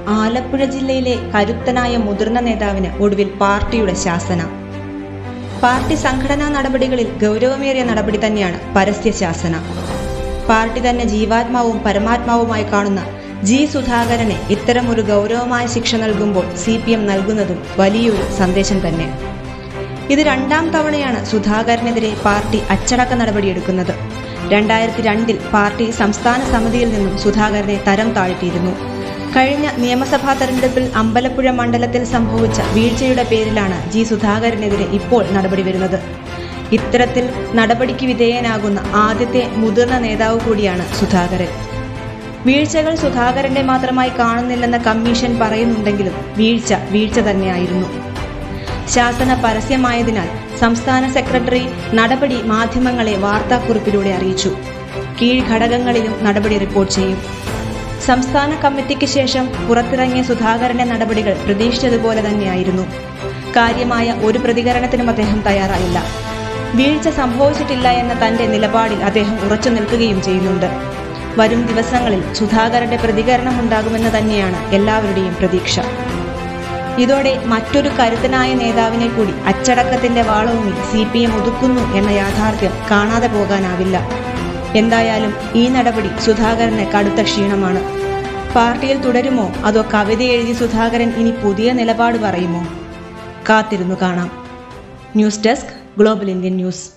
ആലപ്പുഴ ജില്ലയിലെ കരുത്തനായ മുതിർന്ന നേതാവിന് ഒടുവിൽ പാർട്ടിയുടെ ശാസന പാർട്ടി സംഘടനാ നടപടികളിൽ ഗൗരവമേറിയ നടപടി തന്നെയാണ് പരസ്യ ശാസന പാർട്ടി തന്നെ ജീവാത്മാവും പരമാത്മാവുമായി കാണുന്ന ജി സുധാകരനെ ഇത്തരമൊരു ഗൗരവമായ ശിക്ഷ നൽകുമ്പോൾ സി പി എം നൽകുന്നതും വലിയൊരു സന്ദേശം തന്നെ ഇത് രണ്ടാം തവണയാണ് സുധാകരനെതിരെ പാർട്ടി അച്ചടക്ക നടപടിയെടുക്കുന്നത് രണ്ടായിരത്തി രണ്ടിൽ പാർട്ടി സംസ്ഥാന സമിതിയിൽ നിന്നും സുധാകരനെ തരം താഴ്ത്തിയിരുന്നു കഴിഞ്ഞ നിയമസഭാ തെരഞ്ഞെടുപ്പിൽ അമ്പലപ്പുഴ മണ്ഡലത്തിൽ സംഭവിച്ച വീഴ്ചയുടെ പേരിലാണ് ജി സുധാകരനെതിരെ ഇപ്പോൾ നടപടി വരുന്നത് ഇത്തരത്തിൽ നടപടിക്ക് വിധേയനാകുന്ന ആദ്യത്തെ മുതിർന്ന നേതാവ് കൂടിയാണ് സുധാകരൻ വീഴ്ചകൾ സുധാകരന്റെ മാത്രമായി കാണുന്നില്ലെന്ന കമ്മീഷൻ പറയുന്നുണ്ടെങ്കിലും വീഴ്ച വീഴ്ച തന്നെയായിരുന്നു ശാസന പരസ്യമായതിനാൽ സംസ്ഥാന സെക്രട്ടറി നടപടി മാധ്യമങ്ങളെ വാർത്താക്കുറിപ്പിലൂടെ അറിയിച്ചു കീഴ്ഘടകങ്ങളിലും നടപടി റിപ്പോർട്ട് ചെയ്യും സംസ്ഥാന കമ്മിറ്റിക്ക് ശേഷം പുറത്തിറങ്ങിയ സുധാകരന്റെ നടപടികൾ പ്രതീക്ഷിച്ചതുപോലെ തന്നെയായിരുന്നു കാര്യമായ ഒരു പ്രതികരണത്തിനും അദ്ദേഹം തയ്യാറായില്ല വീഴ്ച സംഭവിച്ചിട്ടില്ല എന്ന തന്റെ നിലപാടിൽ അദ്ദേഹം ഉറച്ചു നിൽക്കുകയും ചെയ്യുന്നുണ്ട് വരും ദിവസങ്ങളിൽ സുധാകരന്റെ പ്രതികരണമുണ്ടാകുമെന്ന് തന്നെയാണ് എല്ലാവരുടെയും പ്രതീക്ഷ ഇതോടെ മറ്റൊരു കരുത്തനായ നേതാവിനെ കൂടി അച്ചടക്കത്തിന്റെ വാളവുമി സി പി എം ഒതുക്കുന്നു എന്ന യാഥാർത്ഥ്യം കാണാതെ പോകാനാവില്ല എന്തായാലും ഈ നടപടി സുധാകരന് കടുത്ത ക്ഷീണമാണ് പാർട്ടിയിൽ തുടരുമോ അതോ കവിത എഴുതി സുധാകരൻ ഇനി പുതിയ നിലപാട് പറയുമോ കാത്തിരുന്നു കാണാം news desk global Indian news